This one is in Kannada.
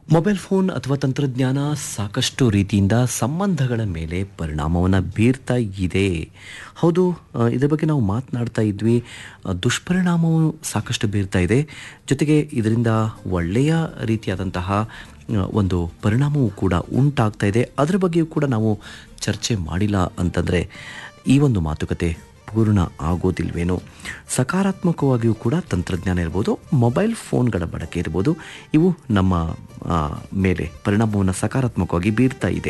ಮೊಬೈಲ್ ಫೋನ್ ಅಥವಾ ತಂತ್ರಜ್ಞಾನ ಸಾಕಷ್ಟು ರೀತಿಯಿಂದ ಸಂಬಂಧಗಳ ಮೇಲೆ ಪರಿಣಾಮವನ್ನು ಬೀರ್ತಾ ಇದೆ ಹೌದು ಆ, ಇದ್ರ ಬಗ್ಗೆ ನಾವು ಮಾತನಾಡ್ತಾ ಇದ್ವಿ ಆ, ದುಷ್ಪರಿಣಾಮವು ಸಾಕಷ್ಟು ಬೀರ್ತಾ ಇದೆ ಜೊತೆಗೆ ಇದರಿಂದ ಒಳ್ಳೆಯ ರೀತಿಯಾದಂತಹ ಆ, ಒಂದು ಪರಿಣಾಮವೂ ಕೂಡ ಉಂಟಾಗ್ತಾ ಇದೆ ಅದರ ಬಗ್ಗೆಯೂ ಕೂಡ ನಾವು ಚರ್ಚೆ ಮಾಡಿಲ್ಲ ಅಂತಂದರೆ ಈ ಒಂದು ಮಾತುಕತೆ ಪೂರ್ಣ ಆಗೋದಿಲ್ವೇನೋ ಸಕಾರಾತ್ಮಕವಾಗಿಯೂ ಕೂಡ ತಂತ್ರಜ್ಞಾನ ಇರ್ಬೋದು ಮೊಬೈಲ್ ಫೋನ್ಗಳ ಬಳಕೆ ಇರ್ಬೋದು ಇವು ನಮ್ಮ ಆ, ಮೇಲೆ ಪರಿಣಾಮವನ್ನು ಸಕಾರಾತ್ಮಕವಾಗಿ ಬೀರ್ತಾ ಇದೆ